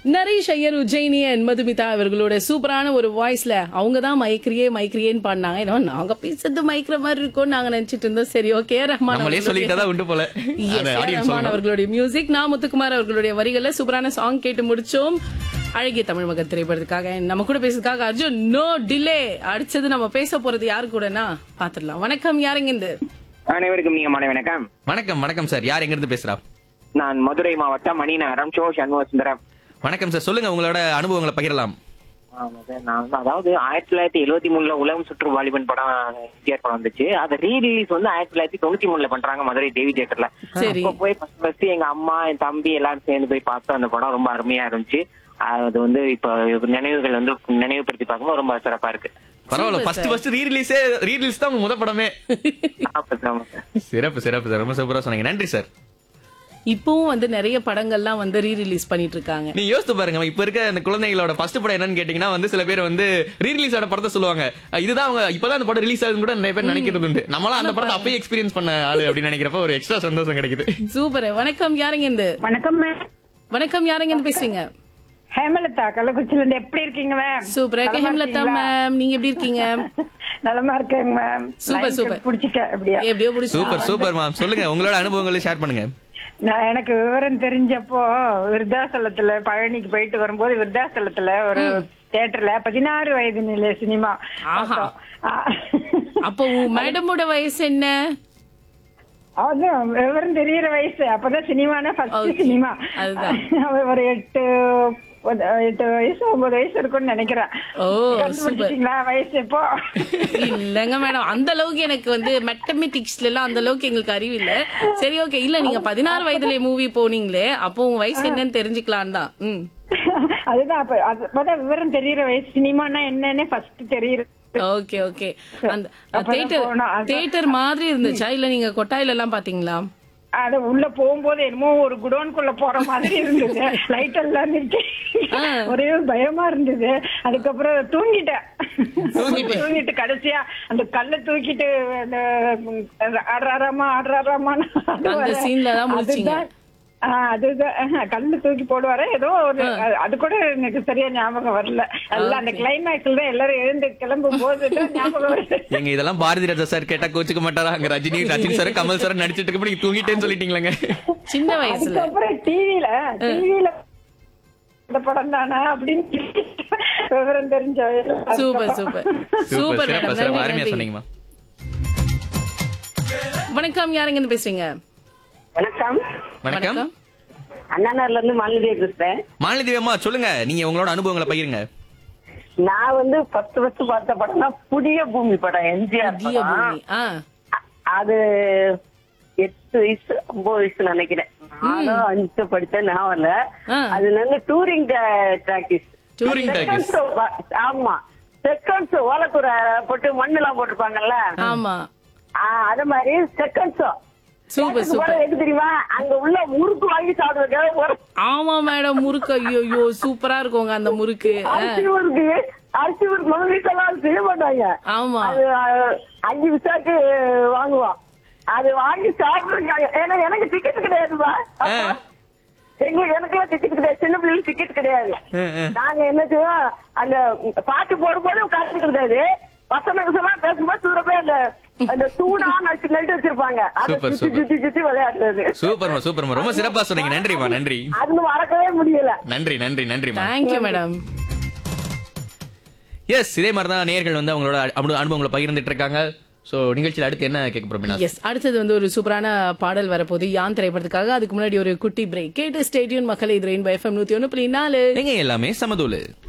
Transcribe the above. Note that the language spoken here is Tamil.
நரேஷ் ஐயர் உஜ்ஜயினியன் மதுமிதா இவர்களோட சூப்பரான ஒரு வாய்ஸ்ல அவங்க தான் மைக்ரியே மைக்ரியேன்னு பாடினாங்க ஏன்னா நாங்க பேசுறது மைக்ர மாதிரி இருக்கும் நாங்க நினைச்சிட்டு இருந்தோம் சரி ஓகே ரஹ்மான் நம்மளே அவர்களுடைய- சொல்லிக்கிட்டா உண்டு போல Yes, அந்த A. audience ரஹ்மான் சொல்லணும். அவர்களுடைய மியூசிக் நான் முத்துக்குமார் அவர்களுடைய வரிகள்ல சூப்பரான சாங் கேட்டு முடிச்சோம் அழகிய தமிழ் மகன் திரைப்படத்துக்காக நம்ம கூட பேசுறதுக்காக அர்ஜுன் நோ டிலே அடுத்தது நம்ம பேச போறது யாரு கூடனா பாத்துடலாம் வணக்கம் யாருங்க இந்த அனைவருக்கும் நீங்க மாலை வணக்கம் வணக்கம் வணக்கம் சார் யார் எங்க இருந்து பேசுறா நான் மதுரை மாவட்டம் மணிநகரம் சோ சண்முக சுந்தரம் வணக்கம் சார் சொல்லுங்க உங்களோட அனுபவங்களை பகிரலாம் ஆமா சார் நான் வந்து அதாவது ஆயிரத்தி தொள்ளாயிரத்தி எழுபத்தி மூணுல உலகம் சுற்று வாலிபன் படம் எம்ஜிஆர் படம் வந்துச்சு அது ரீ ரிலீஸ் வந்து ஆயிரத்தி தொள்ளாயிரத்தி தொண்ணூத்தி மூணுல பண்றாங்க மதுரை தேவி தியேட்டர்ல சரி. அப்ப போய் ஃபர்ஸ்ட் ஃபர்ஸ்ட் எங்க அம்மா என் தம்பி எல்லாரும் சேர்ந்து போய் பார்த்தோம் அந்த படம் ரொம்ப அருமையா இருந்துச்சு அது வந்து இப்ப நினைவுகள் வந்து நினைவுபடுத்தி பார்க்கும்போது ரொம்ப சிறப்பா இருக்கு பரவாயில்ல Super, first sir. First re ரிலீஸே ரீ ரிலீஸ் தான் உங்க முத படமே ஆமா சார், ஆமா சார். சிறப்பு சிறப்பு சார் ரொம்ப சூப்பரா சொன்னீங்க நன்றி சார் இப்பவும் வந்து நிறைய படங்கள்லாம் வந்து ரீ ரிலீஸ் பண்ணிட்டு இருக்காங்க நீ யோசித்து பாருங்க இப்ப இருக்க அந்த குழந்தைகளோட ஃபர்ஸ்ட் படம் என்னன்னு கேட்டீங்கன்னா வந்து சில பேர் வந்து ரீ ரிலீஸ் ஆன படத்தை சொல்லுவாங்க அஹ் இதுதான் அவங்க இப்பதான் அந்த படம் ரிலீஸ் ஆகுதுன்னு கூட நிறைய பேர் நினைக்கிறது உண்டு நம்மளாம் அந்த படத்தை அப்பயே எக்ஸ்பீரியன்ஸ் பண்ண ஆளு அப்படின்னு நினைக்கிறப்ப ஒரு எக்ஸ்ட்ரா சந்தோஷம் கிடைக்குது சூப்பர் வணக்கம் யாருங்க இந்த வணக்கம் மேம் வணக்கம் யாருங்க இருந்து பேசுறீங்க ஹேமலதா கள்ளக்குறிச்சில இருந்து எப்படி இருக்கீங்க மேம் சூப்பரா இருக்கு நலமா ஹேம்லதா இருக்கீங்களா? மேம் நீங்க எப்படி இருக்கீங்க நலமா இருக்கேங்க மேம் சூப்பர், Line சூப்பர். பிடிச்சிக்க அப்படியா எப்படியோ பிடிச்சி சூப்பர் சூப்பர் மேம் சொல்லுங்க உங்களோட அனுபவங்களை ஷேர் பண்ணுங்க நான் எனக்கு விவரம் தெரிஞ்சப்போ விருத்தாசலத்துல பழனிக்கு போயிட்டு வரும்போது விருத்தாசலத்துல ஒரு தியேட்டர்ல பதினாறு வயது நிலை சினிமா ஆஹா. பார்த்தோம். ஆ. அப்போ உன் மேடமோட வயசு என்ன அதான் விவரம் தெரியற வயசு அப்பதான் சினிமானா ஃபர்ஸ்ட் Okay. சினிமா அதுதான். ஒரு எட்டு ஒரு எட்டு வயசு ஒன்பது வயசு இருக்கும்னு நினைக்கிறேன் ஓ சூப்பர் கண்டுபிடிச்சிட்டீங்களா வயசு இப்போ இல்லங்க மேடம் அந்த அளவுக்கு எனக்கு வந்து மெத்தமெட்டிக்ஸ்ல எல்லாம் அந்த அளவுக்கு எங்களுக்கு அறிவு இல்ல சரி ஓகே இல்ல நீங்க பதினாறு வயதுல மூவி போனீங்களே அப்போ உங்க வயசு என்னன்னு தெரிஞ்சுக்கலாம் தான் ம் அதுதான் அப்ப அது அப்பதான் விவரம் தெரியற வயசு சினிமானா என்னன்னு ஃபர்ஸ்ட் தெரியுது ஓகே ஓகே அந்த அப்பதான் தியேட்டர் போனோம். அதான். தியேட்டர் மாதிரி இருந்துச்சா இல்ல நீங்க கொட்டாயில எல்லாம் பாத்தீங்களா அது உள்ள போகும்போது என்னமோ ஒரு குடோன்குள்ள போற மாதிரி இருந்தது லைட் எல்லாம் நிறுத்தி ஆ. ஒரே பயமா இருந்தது அதுக்கப்புறம் தூங்கிட்டேன் தூங்கிட்டு. தூங்கிட்டு கடைசியா அந்த கல்ல தூக்கிட்டு அந்த ஆடுறாராமா ஆடுறாராமா அந்த scene ல தான் முழிச்சீங்க. அதுதான் ஆஹா, கல்லு தூக்கி போடுவாரு ஏதோ ஒரு அது- அது கூட எனக்கு சரியா ஞாபகம் வரல எல்லாம் அந்த கிளைமேக்ஸ்ல தான் எல்லாரும் எழுந்து கிளம்பும் போது தான் ஞாபகம் வருது எங்க இதெல்லாம் பாரதி ராஜா சார் கேட்டா கோச்சுக்க மாட்டாரா அங்க ரஜினி ரஜினி சார் கமல் சார் நடிச்சிட்டு இருக்கப்ப நீங்க தூங்கிட்டேன்னு சொல்லிட்டீங்களேங்க சின்ன வயசுல அதுக்கப்புறம் டிவில டிவில இந்த படம் தானா அப்படின்னு விவரம் தெரிஞ்ச சூப்பர் சூப்பர் சூப்பர் சூப்பர் சிறப்பு மேடம் சிறப்பு நன்றி, அருமையா நன்றி. சொன்னீங்கம்மா வணக்கம் யாருங்க இருந்து பேசுறீங்க வணக்கம் வணக்கம் அண்ணாநகர்ல இருந்து மாலதி பேசுறேன் மாலதி அம்மா சொல்லுங்க நீங்க உங்களோட அனுபவங்களை பகிருங்க நான் வந்து ஃபர்ஸ்ட் ஃபர்ஸ்ட் பார்த்த படம்னா புதிய பூமி படம் எம்ஜிஆர் புதிய படம் பூமி ஆ அ- அது எட்டு வயசு ஒன்பது வயசு நினைக்கிறேன் நானும் அஞ்சு படிச்சேன் நான் வரல ஆ. அது வந்து டூரிங் பிராக்டிஸ் Touring practice. ஆமா செகண்ட் ஷோ ஓலக்கூரை போட்டு மண்ணெல்லாம் போட்டிருப்பாங்கல்ல ஆமா ஆ, அது மாதிரி செகண்ட் ஷோ சூப்பர் சூப்பர் எது தெரியுமா அங்க உள்ள முறுக்கு வாங்கி சாப்பிடுறதுக்காக போறேன் ஆமா மேடம் முறுக்கு ஐயோ சூப்பரா இருக்குங்க அந்த முறுக்கு ஆ, அரிசி முறுக்கு அரிசி முறுக்கு நம்ம வீட்டுல எல்லாம் செய்ய மாட்டாங்க ஆமா அது அஹ், அஞ்சு விசாக்கு வாங்குவோம் அது வாங்கி சாப்பிடுறாங்க ஏன்னா எனக்கு டிக்கெட் கிடையாதுப்பா ஆ. எங்க எனக்கெல்லாம் டிக்கெட் கிடையாது சின்ன பிள்ளைங்களுக்கு டிக்கெட் கிடையாது ஆ, ஆ. நாங்க என்ன செய்வோம் அந்த பாட்டு போடும்போது காசு கிடையாது வசன வசனம் பேசும்போது தூர போய் அந்த அந்த தூணா நட்டு நட்டு வச்சிருப்பாங்க அதை Super, சுத்தி super. சுத்தி சுத்தி விளையாடுறது சூப்பர்மா சூப்பர்மா ரொம்ப சிறப்பா சொன்னீங்க நன்றிமா நன்றி அது மறக்கவே முடியல நன்றி நன்றி நன்றிமா தேங்க்யூ மேடம் எஸ் இதே மாதிரி தான் நேர்கள் வந்து அவங்களோட அனு- அனுபவங்களை பகிர்ந்துட்டு இருக்காங்க சோ நிகழ்ச்சியில் அடுத்து என்ன கேட்க போறோம் எஸ் அடுத்தது வந்து ஒரு சூப்பரான பாடல் வரப்போகுது யான் திரைப்படத்துக்காக அதுக்கு முன்னாடி ஒரு குட்டி பிரேக் கேட்டு ஸ்டேடியன் மக்களை இது ரெயின்போ எஃப்எம் நூத்தி ஒன்னு புள்ளி நாலு எங்க எல்லாமே சமதூளு